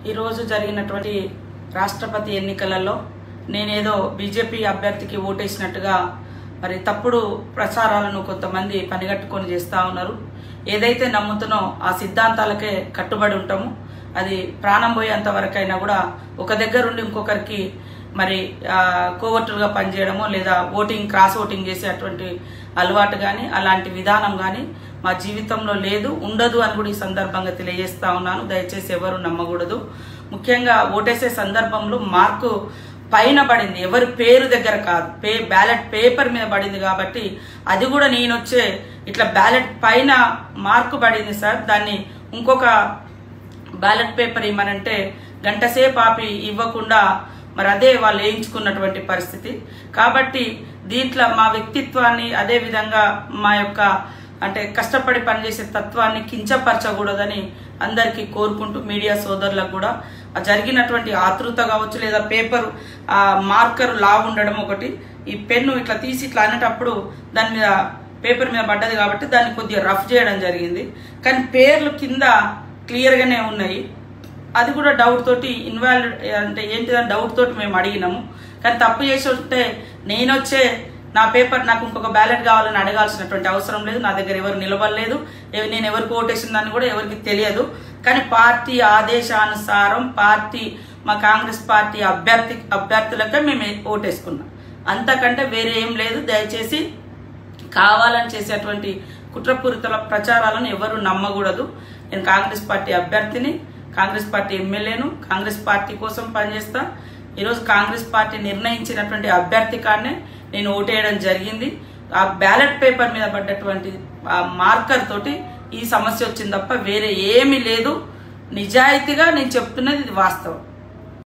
ఈరోజు జరిగినటువంటి రాష్ట్రపతి ఎన్నికలలో నేనేదో బీజేపీ అభ్యర్థికి ఓటేసినట్టుగా మరి తప్పుడు ప్రచారాలను కొంతమంది పనిగట్టుకొని చేస్తూ ఉన్నారు ఏదైతే నమ్ముతున్నో ఆ సిద్ధాంతాలకే కట్టుబడి ఉంటాము అది ప్రాణం పోయేంత వరకైనా కూడా ఒక దగ్గర ఉండి ఇంకొకరికి మరి ఆ, కోవట్టులుగా పనిచేయడమో లేదా ఓటింగ్ క్రాస్ ఓటింగ్ చేసేటువంటి అలవాటు కానీ అలాంటి విధానం కానీ మా జీవితంలో లేదు ఉండదు అని కూడా ఈ సందర్భంగా తెలియజేస్తా ఉన్నాను దయచేసి ఎవరు నమ్మకూడదు ముఖ్యంగా ఓటేసే సందర్భంలో మార్కు పైన పడింది ఎవరి పేరు దగ్గర కాదు పే బ్యాలెట్ పేపర్ మీద పడింది కాబట్టి అది కూడా నేను వచ్చే ఇట్లా బ్యాలెట్ పైన మార్కు పడింది సార్ దాన్ని ఇంకొక బ్యాలెట్ పేపర్ ఇవ్వనంటే గంట సేపు ఆపి ఇవ్వకుండా మరి అదే వాళ్ళు వేయించుకున్నటువంటి పరిస్థితి కాబట్టి దీంట్లో మా వ్యక్తిత్వాన్ని అదే విధంగా మా యొక్క అంటే కష్టపడి పనిచేసే తత్వాన్ని కించపరచకూడదని అందరికీ కోరుకుంటూ మీడియా సోదరులకు కూడా ఆ జరిగినటువంటి ఆతృత కావచ్చు లేదా పేపర్ ఆ మార్కర్ లా ఉండడం ఒకటి ఈ పెన్ను ఇట్లా తీసి ఇట్లా అనేటప్పుడు దాని మీద పేపర్ మీద పడ్డది కాబట్టి దాన్ని కొద్దిగా రఫ్ చేయడం జరిగింది కానీ పేర్లు కింద క్లియర్గానే ఉన్నాయి అది కూడా డౌట్ తోటి ఇన్వాల్వ్ అంటే ఏంటిదని డౌట్ తోటి మేము అడిగినాము కానీ తప్పు చేసి ఉంటే నేను వచ్చే నా పేపర్ నాకు ఇంకొక బ్యాలెట్ కావాలని అడగాల్సినటువంటి అవసరం లేదు నా దగ్గర ఎవరు నిలబడలేదు ఎవ- నేను ఎవరికి ఓటేసిన దాన్ని కూడా ఎవరికి తెలియదు కానీ పార్టీ ఆదేశానుసారం పార్టీ మా కాంగ్రెస్ పార్టీ అభ్యర్థి అభ్యర్థులకే మేము ఓటేసుకున్నాం అంతకంటే వేరే ఏం లేదు దయచేసి కావాలని చేసేటువంటి కుట్రపూరిత ప్రచారాలను ఎవరు నమ్మకూడదు నేను కాంగ్రెస్ పార్టీ అభ్యర్థిని కాంగ్రెస్ పార్టీ ఎమ్మెల్యేను కాంగ్రెస్ పార్టీ కోసం పనిచేస్తా ఈరోజు కాంగ్రెస్ పార్టీ నిర్ణయించినటువంటి అభ్యర్థి కాడనే నేను ఓటేయడం జరిగింది ఆ బ్యాలెట్ పేపర్ మీద పడ్డటువంటి ఆ మార్కర్ తోటి ఈ సమస్య వచ్చింది తప్ప వేరే ఏమీ లేదు నిజాయితీగా నేను చెప్తున్నది ఇది వాస్తవం